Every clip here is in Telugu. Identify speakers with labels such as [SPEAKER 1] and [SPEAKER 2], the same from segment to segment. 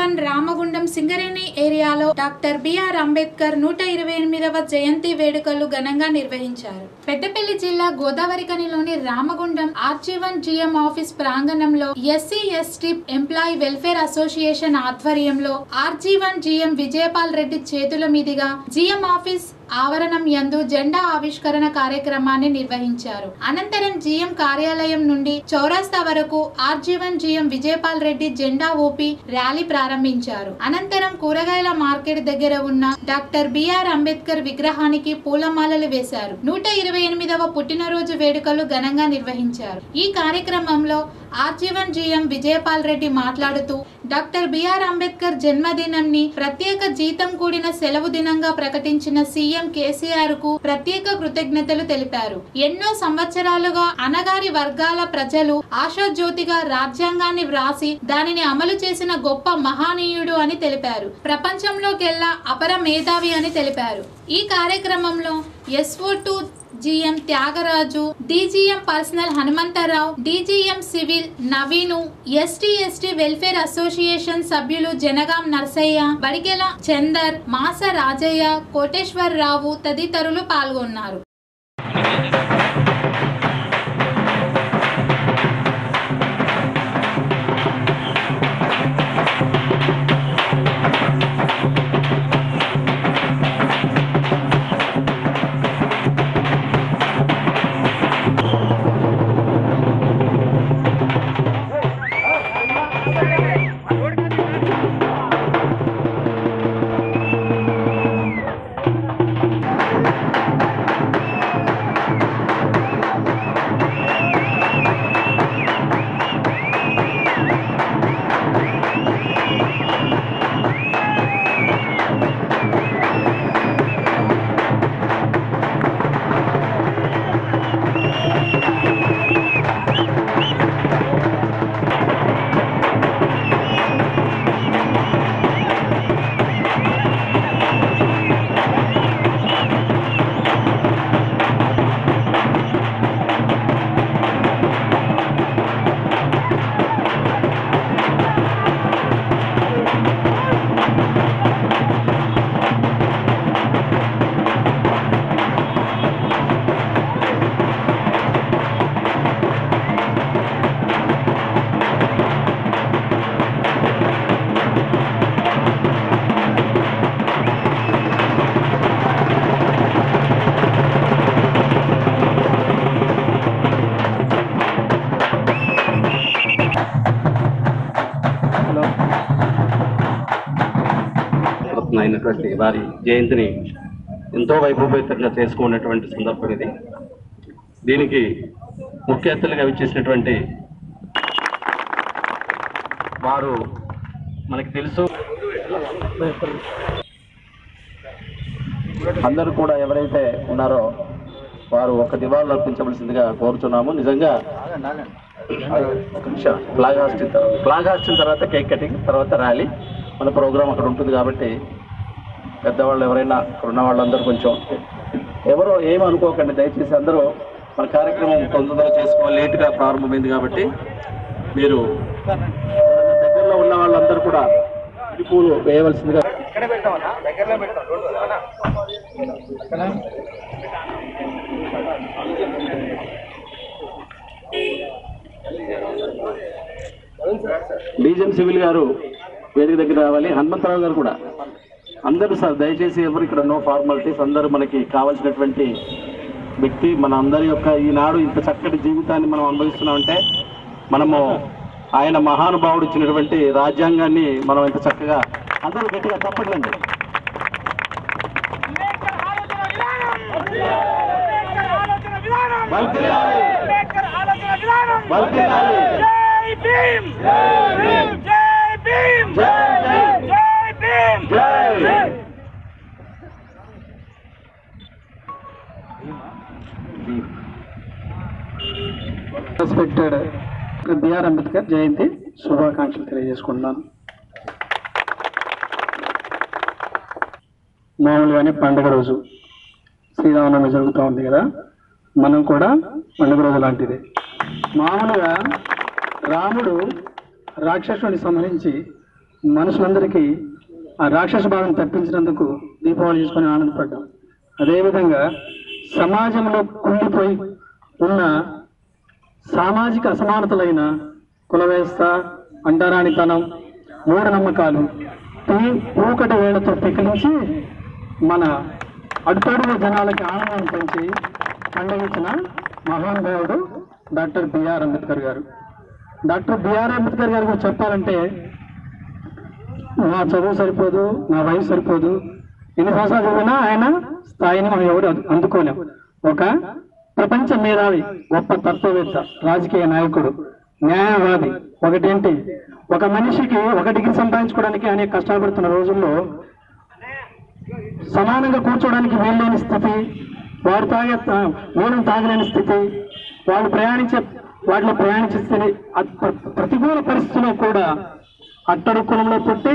[SPEAKER 1] వన్ రామగుండం సింగరేణి ఏరియాలో డాక్టర్ బిఆర్ అంబేద్కర్ నూట ఇరవై ఎనిమిదవ జయంతి వేడుకలు ఘనంగా నిర్వహించారు పెద్దపల్లి జిల్లా గోదావరికనిలోని రామగుండం ఆర్జీవన్ జిఎం ఆఫీస్ ప్రాంగణంలో SC ST employee welfare association ఆధ్వర్యంలో ఆర్జీవన్ జిఎం విజయపాల్ రెడ్డి చేతుల మీదుగా జిఎం ఆఫీస్ ఆవరణం యందు జెండా ఆవిష్కరణ కార్యక్రమాన్ని నిర్వహించారు అనంతరం జిఎం కార్యాలయం నుండి చౌరస్తా వరకు ఆర్జీవన్ జిఎం విజయపాల్ రెడ్డి జెండా ఊపి ర్యాలీ ప్రారంభించారు అనంతరం కూరగాయల మార్కెట్ దగ్గర ఉన్న డాక్టర్ బిఆర్ అంబేద్కర్ విగ్రహానికి పూలమాలలు వేశారు నూట ఇరవై ఎనిమిదవ పుట్టినరోజు వేడుకలు ఘనంగా నిర్వహించారు ఈ కార్యక్రమంలో ఆర్జీవన్ జిఎం విజయపాల్ రెడ్డి మాట్లాడుతూ డాక్టర్ బిఆర్ అంబేద్కర్ జన్మదినంని ప్రత్యేక జీతం కూడిన సెలవు దినంగా ప్రకటించిన సీఎం కేసీఆర్ కు ప్రత్యేక కృతజ్ఞతలు తెలిపారు ఎన్నో సంవత్సరాలుగా అనగారి వర్గాల ప్రజలు ఆశాజ్యోతిగా రాజ్యాంగాన్ని వ్రాసి దానిని అమలు చేసిన గొప్ప మహానీయుడు అని తెలిపారు ప్రపంచంలోకెల్లా అపర మేధావి అని తెలిపారు ఈ కార్యక్రమంలో SO to GM Thyagaraju DGM personnel Hanumantharao DGM civil Naveen ST ST welfare association సభ్యులు జనగాం నర్సయ్య బడిగెల చందర్ మాస రాజయ్య కోటేశ్వరరావు తదితరులు పాల్గొన్నారు
[SPEAKER 2] రత్న అయినటువంటి వారి జయంతిని ఎంతో వైభవపేతంగా చేసుకున్నటువంటి సందర్భం ఇది దీనికి ముఖ్య అతిథులుగా విచ్చేసినటువంటి వారు మనకి తెలుసు అందరూ కూడా ఎవరైతే ఉన్నారో వారు ఒక నివాళులు అర్పించవలసిందిగా కోరుచున్నాము నిజంగా ఒక నిమిషం ఫ్లాగ్ హాస్టింగ్ తర్వాత ఫ్లాగ్ హాస్టింగ్ తర్వాత కేక్ కటింగ్ తర్వాత ర్యాలీ మన ప్రోగ్రామ్ అక్కడ ఉంటుంది కాబట్టి పెద్దవాళ్ళు ఎవరైనా అక్కడ ఉన్న వాళ్ళందరూ కొంచెం ఎవరో ఏమి అనుకోకండి దయచేసి అందరూ మన కార్యక్రమం తొందరగా చేసుకోవాలి లేట్గా ప్రారంభమైంది కాబట్టి మీరు దగ్గరలో ఉన్న వాళ్ళందరూ కూడా ఈ పూలు వేయవలసిందిగా డీజెం సివిల్ గారు వేదిక దగ్గర రావాలి హనుమంతరావు గారు కూడా అందరూ సార్ దయచేసి ఎవరు ఇక్కడ నో ఫార్మాలిటీస్ అందరూ మనకి కావాల్సినటువంటి వ్యక్తి మన అందరి యొక్క ఈనాడు ఇంత చక్కటి జీవితాన్ని మనం అనుభవిస్తున్నామంటే మనము ఆయన మహానుభావుడు ఇచ్చినటువంటి రాజ్యాంగాన్ని మనం ఇంత చక్కగా అందరూ గట్టిగా తప్పట్లండి వర్ధిల్లాలి. వర్ధిల్లాలి. జై.
[SPEAKER 3] రెస్పెక్టెడ్ బిఆర్ అంబేద్కర్ జయంతి శుభాకాంక్షలు తెలియజేసుకుంటున్నాను మామూలుగానే పండగ రోజు శ్రీరామనవమి జరుగుతూ ఉంది కదా మనం కూడా పండుగ రోజు లాంటిదే మామూలుగా రాముడు రాక్షసుని సంహరించి మనుషులందరికీ ఆ రాక్షస భావం తప్పించినందుకు దీపావళి చేసుకొని ఆనందపడ్డాం అదేవిధంగా సమాజంలో కుంగిపోయి ఉన్న సామాజిక అసమానతలైన కుల వ్యవస్థ అంటరానితనం మూఢనమ్మకాలు ఈ పూకటి వేళతో పికిలించి మన అడుతడుగు జనాలకి ఆనందం పెంచి పండగించిన మహానుభావుడు డాక్టర్ బిఆర్ అంబేద్కర్ గారు డాక్టర్ బిఆర్ అంబేద్కర్ గారి గురించి చెప్పాలంటే నా చదువు సరిపోదు నా వయసు సరిపోదు ఎన్ని సంవత్సరాలు చదివినా ఆయన స్థాయిని మనం ఎవరు అందు- అందుకోలేం ఒక ప్రపంచ మేధావి గొప్ప తత్వవేత్త రాజకీయ నాయకుడు న్యాయవాది ఒకటేంటి ఒక మనిషికి ఒక డిగ్రీ సంపాదించుకోవడానికి అనేక కష్టాలు పడుతున్న రోజుల్లో సమానంగా కూర్చోవడానికి వీల్లేని స్థితి వాడు తాగే తా- నీళ్ళని తాగలేని స్థితి వాళ్ళు ప్రయాణించే వాటిలో ప్రయాణించే స్థితి అ- ప్ర- ప్రతికూల పరిస్థితుల్లో కూడా అట్టడు కులంలో పుట్టి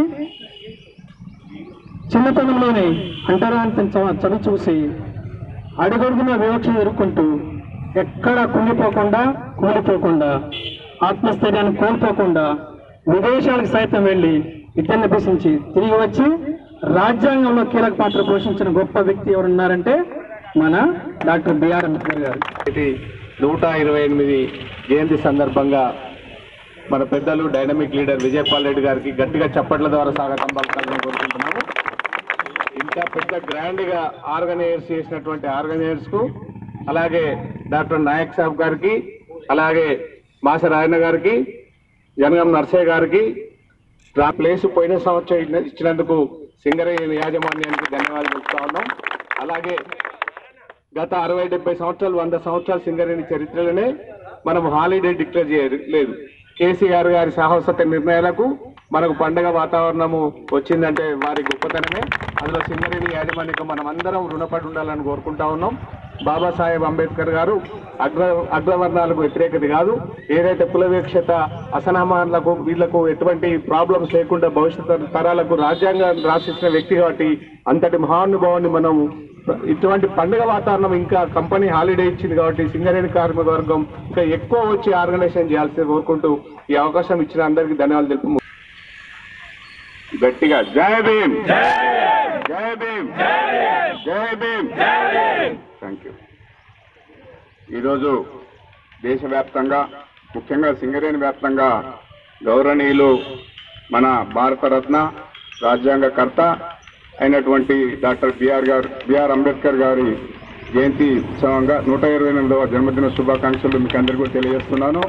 [SPEAKER 3] చిన్నతనంలోనే అంటరాంతం చవి చూసి అడుగడుగున వివక్ష ఎదుర్కొంటూ ఎక్కడా కుంగిపోకుండా కూలిపోకుండా ఆత్మస్థైర్యాన్ని కోల్పోకుండా విదేశాలకు సైతం వెళ్ళి విద్యను అభ్యసించి తిరిగి వచ్చి రాజ్యాంగంలో కీలక పాత్ర పోషించిన గొప్ప వ్యక్తి ఎవరున్నారంటే మన డాక్టర్ బిఆర్ అంబేద్కర్ గారు
[SPEAKER 4] ఇది నూట ఇరవై ఎనిమిది జయంతి సందర్భంగా మన పెద్దలు డైనమిక్ లీడర్ విజయపాల్ రెడ్డి గారికి గట్టిగా చప్పట్ల ద్వారా స్వాగతం పలకాలని కోరుకుంటున్నాము ఇంత పెద్ద గ్రాండ్ గా ఆర్గనైజర్స్ చేసినటువంటి ఆర్గనైజర్స్ కు అలాగే డాక్టర్ నాయక్ సాబ్ గారికి అలాగే మాస రాయన్న గారికి జనగం నర్సయ్య గారికి ఆ ప్లేస్ పోయిన సంవత్సరం ఇచ్చిన- ఇచ్చినందుకు సింగరేణి యాజమాన్యానికి ధన్యవాదాలు చెప్తా ఉన్నాం అలాగే గత అరవై డెబ్బై సంవత్సరాలు వంద సంవత్సరాల సింగరేణి చరిత్రలోనే మనం హాలిడే డిక్లేర్ చేయలేదు కేసీఆర్ గారి సాహసత నిర్ణయాలకు మనకు పండగ వాతావరణము వచ్చిందంటే వారి గొప్పతనమే అందులో సింగరేణి యాజమాన్యకు మనం అందరం రుణపడి ఉండాలని కోరుకుంటా ఉన్నాం బాబాసాహెబ్ అంబేద్కర్ గారు అగ్ర అగ్రవర్ణాలకు వ్యతిరేకత కాదు ఏదైతే కులవీక్షత అసమానాలకు వీళ్లకు ఎటువంటి ప్రాబ్లమ్స్ లేకుండా భవిష్యత్ తరాలకు రాజ్యాంగాన్ని రాసిచ్చిన వ్యక్తి కాబట్టి అంతటి మహానుభావాన్ని మనం ఇటువంటి పండుగ వాతావరణం ఇంకా కంపెనీ హాలిడే ఇచ్చింది కాబట్టి సింగరేణి కార్మిక వర్గం ఇంకా ఎక్కువ వచ్చి ఆర్గనైజేషన్ చేయాల్సి కోరుకుంటూ ఈ అవకాశం ఇచ్చిన అందరికీ ధన్యవాదాలు తెలుపు గట్టిగా జై భీమ్ జై భీమ్ జై భీమ్ థ్యాంక్ యూ ఈరోజు దేశవ్యాప్తంగా ముఖ్యంగా సింగరేణి వ్యాప్తంగా గౌరవనీయులు మన భారతరత్న రాజ్యాంగకర్త అయినటువంటి డాక్టర్ బిఆర్ గారు బిఆర్ అంబేద్కర్ గారి జయంతి ఉత్సవంగా నూట ఇరవై ఎనిమిదవ జన్మదిన శుభాకాంక్షలు మీకు అందరికీ కూడా తెలియజేస్తున్నాను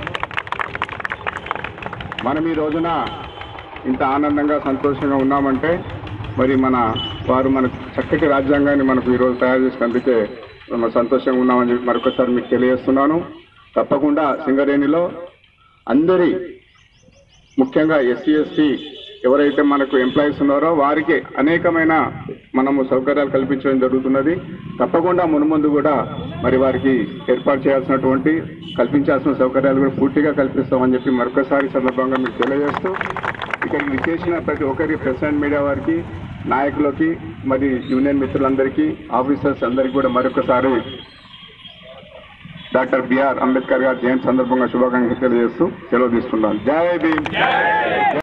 [SPEAKER 4] మనం ఈ రోజున ఇంత ఆనందంగా సంతోషంగా ఉన్నామంటే మరి మన వారు మన చక్కటి రాజ్యాంగాన్ని మనకు ఈరోజు తయారు చేసి పంపితే మనం సంతోషంగా ఉన్నామని చెప్పి మరొకసారి మీకు తెలియజేస్తున్నాను తప్పకుండా సింగరేణిలో అందరి ముఖ్యంగా ఎస్సీ ఎస్టీ ఎవరైతే మనకు ఎంప్లాయీస్ ఉన్నారో వారికి అనేకమైన మనము సౌకర్యాలు కల్పించడం జరుగుతున్నది తప్పకుండా మునుముందు కూడా మరి వారికి ఏర్పాటు చేయాల్సినటువంటి కల్పించాల్సిన సౌకర్యాలు కూడా పూర్తిగా కల్పిస్తామని చెప్పి మరొకసారి సందర్భంగా మీకు తెలియజేస్తూ ఇక్కడికి విచ్చేసిన ప్రతి ఒక్కరికి ప్రెస్ అండ్ మీడియా వారికి నాయకులకి మరి యూనియన్ మిత్రులందరికీ ఆఫీసర్స్ అందరికీ కూడా మరొకసారి డాక్టర్ బిఆర్ అంబేద్కర్ గారి జయంతి సందర్భంగా శుభాకాంక్షలు తెలియజేస్తూ సెలవు తీసుకున్నాను జై భీమ్